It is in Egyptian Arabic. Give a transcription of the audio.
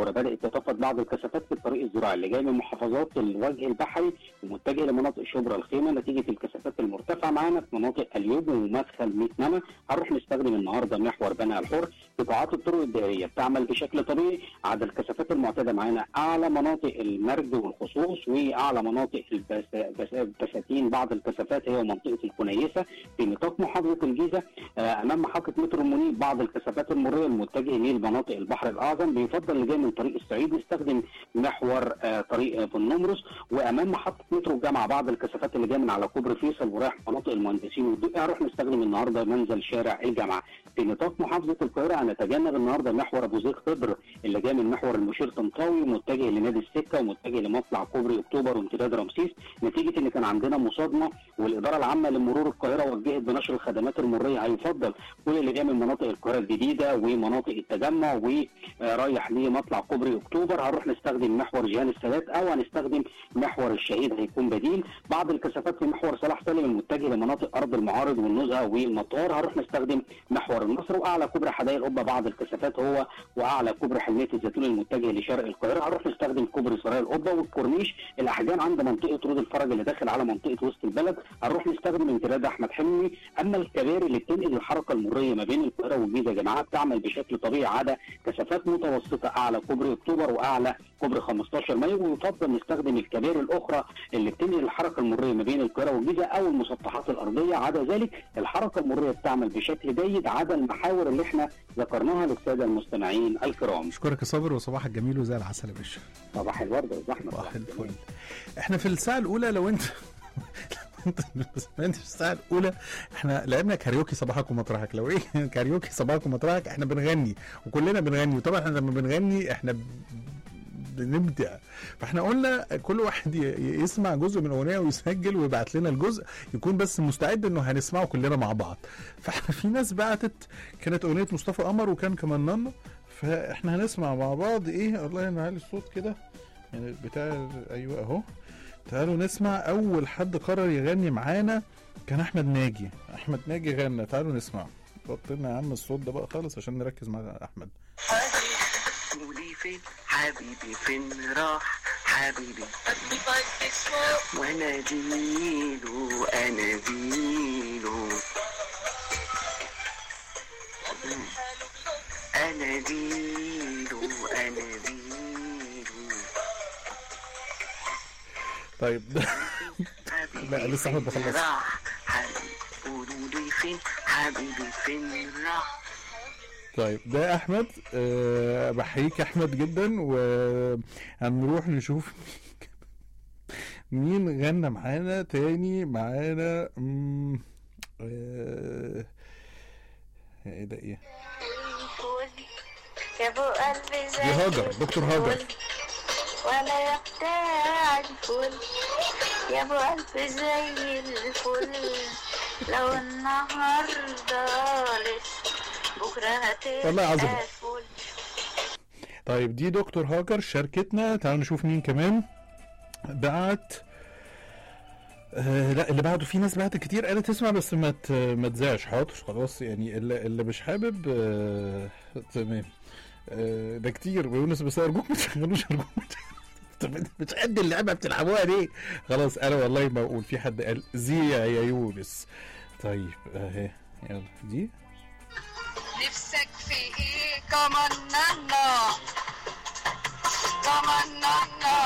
المحاوره بدات تتفق بعض الكثافات في الطريق الزراعي اللي جاي من محافظات الوجه البحري ومتجه لمناطق شبرا الخيمه نتيجه الكثافات المرتفعه معانا في مناطق اليوب ومدخل ميت هنروح نستخدم النهارده محور بنها الحر قطاعات الطرق الدائريه بتعمل بشكل طبيعي عدا الكثافات المعتاده معانا اعلى مناطق المرج والخصوص واعلى مناطق البساتين بعض الكثافات هي منطقه الكنيسه في نطاق محافظه الجيزه آه، امام محطه مترو المنيب بعض الكثافات المريه المتجهه لمناطق البحر الاعظم بيفضل اللي جاي من طريق الصعيد نستخدم محور آه، طريق بن نمرس وامام محطه مترو الجامعه بعض الكثافات اللي جايه من على كوبري فيصل ورايح مناطق المهندسين والدقي هنروح نستخدم النهارده منزل شارع الجامعه في نطاق محافظه القاهره هنتجنب النهارده محور ابو زيد خضر اللي جاي من محور المشير طنطاوي متجه لنادي السكه ومتجه لمطلع كوبري اكتوبر وامتداد رمسيس نتيجه ان كان عندنا مصادمه والاداره العامه لمرور القاهره وجهت بنشر الخدمات المريه هيفضل كل اللي جاي من مناطق القاهره الجديده ومناطق التجمع ورايح لمطلع كوبري اكتوبر هنروح نستخدم محور جهان السادات او هنستخدم محور الشهيد هيكون بديل بعض الكثافات في محور صلاح سالم المتجه لمناطق ارض المعارض والنزهه والمطار هنروح نستخدم محور النصر واعلى كوبري حدائق القبه بعض الكثافات هو واعلى كوبري حلميه الزيتون المتجه لشرق القاهره هنروح نستخدم كوبري سرايا القبه والكورنيش الاحجام عند منطقه رود الفرج اللي داخل على منطقه وسط البلد هنروح نستخدم امتداد احمد حلمي اما الكباري اللي بتنقل الحركه المريه ما بين القاهره والجيزه جماعات تعمل بشكل طبيعي عدا كثافات متوسطه اعلى كوبري اكتوبر واعلى كوبري 15 مايو ويفضل نستخدم الكباري الاخرى اللي بتنقل الحركه المريه ما بين القاهره والجيزه او المسطحات الارضيه عدا ذلك الحركه المريه بتعمل بشكل جيد عدا المحاور اللي احنا ذكرناها للساده المستمعين الكرام اشكرك يا صابر وصباحك جميل وزي العسل يا باشا صباح الورد والزحمه صباح الفل احنا في الساعه الاولى لو انت انت انت في الساعه الاولى احنا لعبنا كاريوكي صباحك ومطرحك لو ايه كاريوكي صباحك ومطرحك احنا بنغني وكلنا بنغني وطبعا احنا لما بنغني احنا بنبدع فاحنا قلنا كل واحد ي- يسمع جزء من الاغنيه ويسجل ويبعت لنا الجزء يكون بس مستعد انه هنسمعه كلنا مع بعض فاحنا في ناس بعتت كانت اغنيه مصطفى قمر وكان كمان نانا فاحنا هنسمع مع بعض ايه الله نعلي الصوت كده يعني بتاع ايوه اهو تعالوا نسمع اول حد قرر يغني معانا كان احمد ناجي احمد ناجي غنى تعالوا نسمع حط لنا يا عم الصوت ده بقى خالص عشان نركز مع احمد قولي فين حبيبي فين راح حبيبي وانا ديله انا ديله انا ديله انا ديله طيب ده حبيبي لا، لسه أحمد فين بخلص. راح حبيبي قولوا لي فين حبيبي فين راح طيب ده احمد أه بحييك احمد جدا وهنروح نشوف مين غنى معانا تاني معانا مم، آه، ايه ده ايه يا ابو قلبي زي دي هاجر، دكتور هاجر. الفل. وانا يا بتاع الفل يا ابو قلبي زي الفل لو النهارده لسه بكره هتبقى والله عظيم. فل طيب دي دكتور هاجر شاركتنا تعالوا نشوف مين كمان بعت آه لا اللي بعده في ناس بعت كتير قالت تسمع بس ما ت- ما تذاعش حاضر خلاص يعني اللي, اللي مش حابب آه تمام آه ده كتير ويونس بس ارجوك ما تشغلوش ارجوك ما تشغلوش. طب انت مش قد اللعبه بتلعبوها ليه؟ خلاص انا والله ما اقول في حد قال زيع يا يونس طيب اهي يلا دي نفسك في ايه كمان نانا كمان نانا